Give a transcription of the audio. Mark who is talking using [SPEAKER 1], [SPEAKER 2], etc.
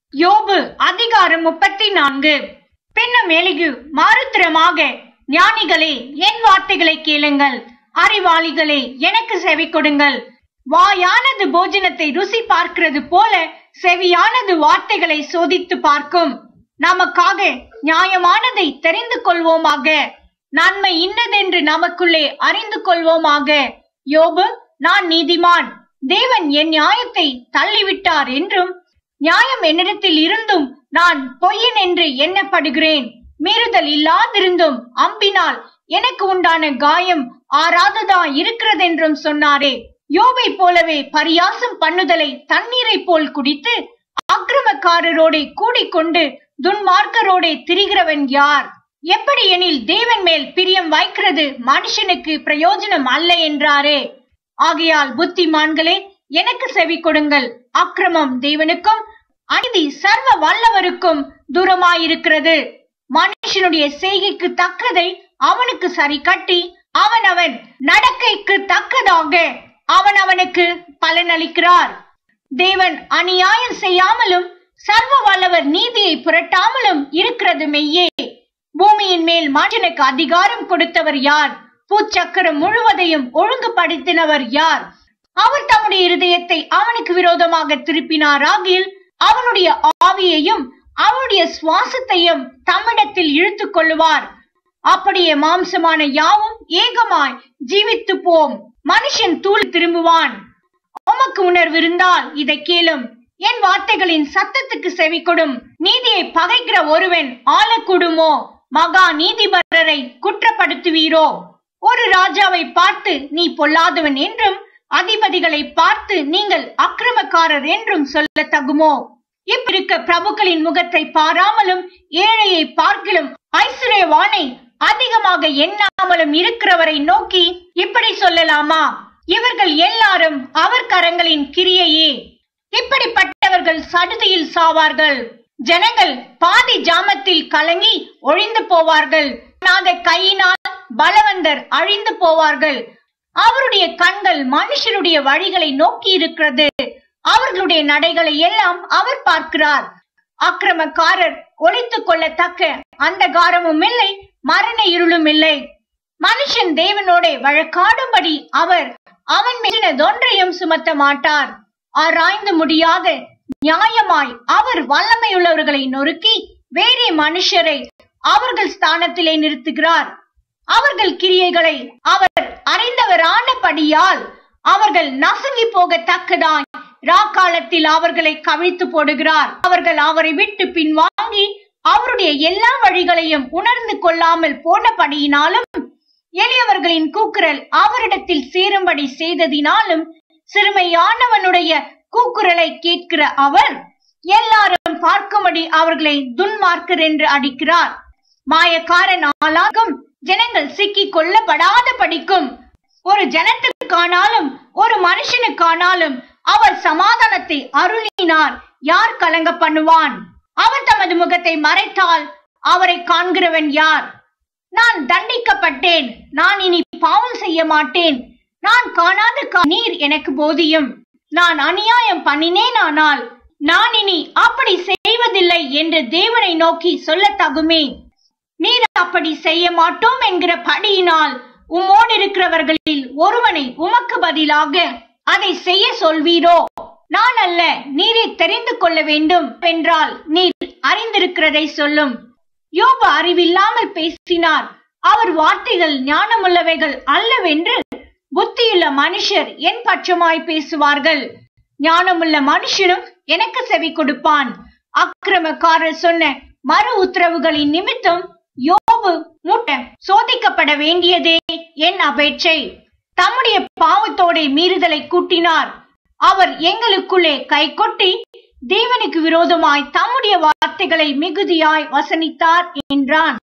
[SPEAKER 1] யோபு அதிகாரம் முப்பத்தி நான்கு பின்னும் எலிகு மாருத்திரமாக ஞானிகளே என் வார்த்தைகளை கேளுங்கள் அறிவாளிகளே எனக்கு செவி கொடுங்கள் வாயானது போஜனத்தை ருசி பார்க்கிறது போல செவியானது வார்த்தைகளை சோதித்து பார்க்கும் நமக்காக நியாயமானதை தெரிந்து கொள்வோமாக நன்மை இன்னதென்று நமக்குள்ளே அறிந்து கொள்வோமாக யோபு நான் நீதிமான் தேவன் என் நியாயத்தை தள்ளிவிட்டார் என்றும் நியாயம் என்னிடத்தில் இருந்தும் நான் பொய்யன் என்று எண்ணப்படுகிறேன் மீறுதல் இல்லாதிருந்தும் அம்பினால் எனக்கு உண்டான காயம் ஆறாததா இருக்கிறதென்றும் சொன்னாரே யோபை போலவே பரியாசம் பண்ணுதலை தண்ணீரை போல் குடித்து அக்கிரமக்காரரோடே கூடிக்கொண்டு துன்மார்க்கரோடே திரிகிறவன் யார் எப்படி எனில் தேவன் மேல் பிரியம் வைக்கிறது மனுஷனுக்கு பிரயோஜனம் அல்ல என்றாரே ஆகையால் புத்திமான்களே எனக்கு செவி கொடுங்கள் அக்கிரமம் தேவனுக்கும் அநீதி சர்வ வல்லவருக்கும் தூரமாயிருக்கிறது மனுஷனுடைய செய்கைக்கு தக்கதை அவனுக்கு சரி கட்டி அவன் அவன் நடக்கைக்கு தக்கதாக அவன் அவனுக்கு பலனளிக்கிறார் தேவன் அநியாயம் செய்யாமலும் சர்வ வல்லவர் நீதியை புரட்டாமலும் இருக்கிறது மெய்யே பூமியின் மேல் மனுஷனுக்கு அதிகாரம் கொடுத்தவர் யார் பூச்சக்கரம் முழுவதையும் ஒழுங்குபடுத்தினவர் யார் அவர் தம்முடைய இருதயத்தை அவனுக்கு விரோதமாக திருப்பினார் ஆகில் அவனுடைய ஆவியையும் அவனுடைய சுவாசத்தையும் தம்மிடத்தில் இழுத்துக் கொள்ளுவார் அப்படியே மாம்சமான யாவும் ஏகமாய் ஜீவித்து போம் மனுஷன் தூள் திரும்புவான் உமக்கு உணர்வு இருந்தால் இதை கேளும் என் வார்த்தைகளின் சத்தத்துக்கு செவி கொடும் நீதியை பகைக்கிற ஒருவன் ஆளக்கூடுமோ மகா நீதிபரரை குற்றப்படுத்துவீரோ ஒரு ராஜாவை பார்த்து நீ பொல்லாதவன் என்றும் அதிபதிகளை பார்த்து நீங்கள் அக்கிரமக்காரர் என்றும் சொல்ல தகுமோ இப்பிருக்க பிரபுக்களின் முகத்தை பாராமலும் ஏழையை பார்க்கிலும் ஐஸ்வர்யவானை அதிகமாக எண்ணாமலும் இருக்கிறவரை நோக்கி இப்படி சொல்லலாமா இவர்கள் எல்லாரும் அவர் கரங்களின் கிரியையே இப்படிப்பட்டவர்கள் சடுதியில் சாவார்கள் ஜனங்கள் பாதி ஜாமத்தில் கலங்கி ஒழிந்து போவார்கள் அந்த கையினால் பலவந்தர் அழிந்து போவார்கள் அவருடைய கண்கள் மனுஷருடைய வழிகளை நோக்கி இருக்கிறது அவர்களுடைய நடைகளை எல்லாம் அவர் பார்க்கிறார் அக்கிரமக்காரர் ஒழித்துக் கொள்ளத்தக்க அந்த காரமும் இல்லை மரண இருளும் இல்லை மனுஷன் தேவனோட வழக்காடும்படி அவர் அவன் மீனதொன்றையும் சுமத்த மாட்டார் ஆராய்ந்து முடியாத நியாயமாய் அவர் வல்லமையுள்ளவர்களை நொறுக்கி வேறே மனுஷரை அவர்கள் ஸ்தானத்திலே நிறுத்துகிறார் அவர்கள் கிரியைகளை அவர் அறிந்தவரானபடியால் அவர்கள் நசுங்கி போகத்தக்கதாய் ராக்காலத்தில் அவர்களை கவிழ்த்து போடுகிறார் அவர்கள் அவரை விட்டு பின்வாங்கி அவருடைய எல்லா வழிகளையும் உணர்ந்து கொள்ளாமல் போனபடியினாலும் எளியவர்களின் கூக்குரல் அவரிடத்தில் சேரும்படி செய்ததினாலும் சிறுமையானவனுடைய கூக்குரலை கேட்கிற அவர் எல்லாரும் பார்க்கும்படி அவர்களை துன்மார்க்கர் என்று அடிக்கிறார் மாயக்காரன் ஆளாகும் ஜனங்கள் சிக்கிக் கொள்ளப்படாத படிக்கும் ஒரு ஜனத்துக்கானாலும் ஒரு மனுஷனுக்கானாலும் அவர் சமாதானத்தை அருளினார் யார் கலங்க பண்ணுவான் அவர் தமது முகத்தை மறைத்தால் அவரை காண்கிறவன் யார் நான் தண்டிக்கப்பட்டேன் நான் இனி பாவம் செய்ய மாட்டேன் நான் காணாத கா- நீர் எனக்கு போதியும் நான் அநியாயம் பண்ணினேனானால் நான் இனி அப்படி செய்வதில்லை என்று தேவனை நோக்கி சொல்லத் தகுமே நீர் அப்படி செய்ய மாட்டோம் என்கிற படியினால் உம்மோடு இருக்கிறவர்களில் ஒருவனை உமக்கு பதிலாக அதை செய்ய சொல்வீரோ நான் அல்ல நீரே தெரிந்து கொள்ள வேண்டும் என்றால் நீர் அறிந்திருக்கிறதை சொல்லும் யோபு அறிவில்லாமல் பேசினார் அவர் வார்த்தைகள் ஞானமுள்ளவைகள் அல்லவென்று புத்தியுள்ள மனுஷர் என் பட்சமாய் பேசுவார்கள் ஞானமுள்ள மனுஷனும் எனக்கு செவி கொடுப்பான் அக்கிரமக்காரர் சொன்ன மறு உத்தரவுகளின் நிமித்தம் யோபு மூட்ட சோதிக்கப்பட வேண்டியதே என் அபேட்சை தம்முடைய பாவத்தோட மீறுதலை கூட்டினார் அவர் எங்களுக்குள்ளே கை கொட்டி தேவனுக்கு விரோதமாய் தம்முடைய வார்த்தைகளை மிகுதியாய் வசனித்தார் என்றான்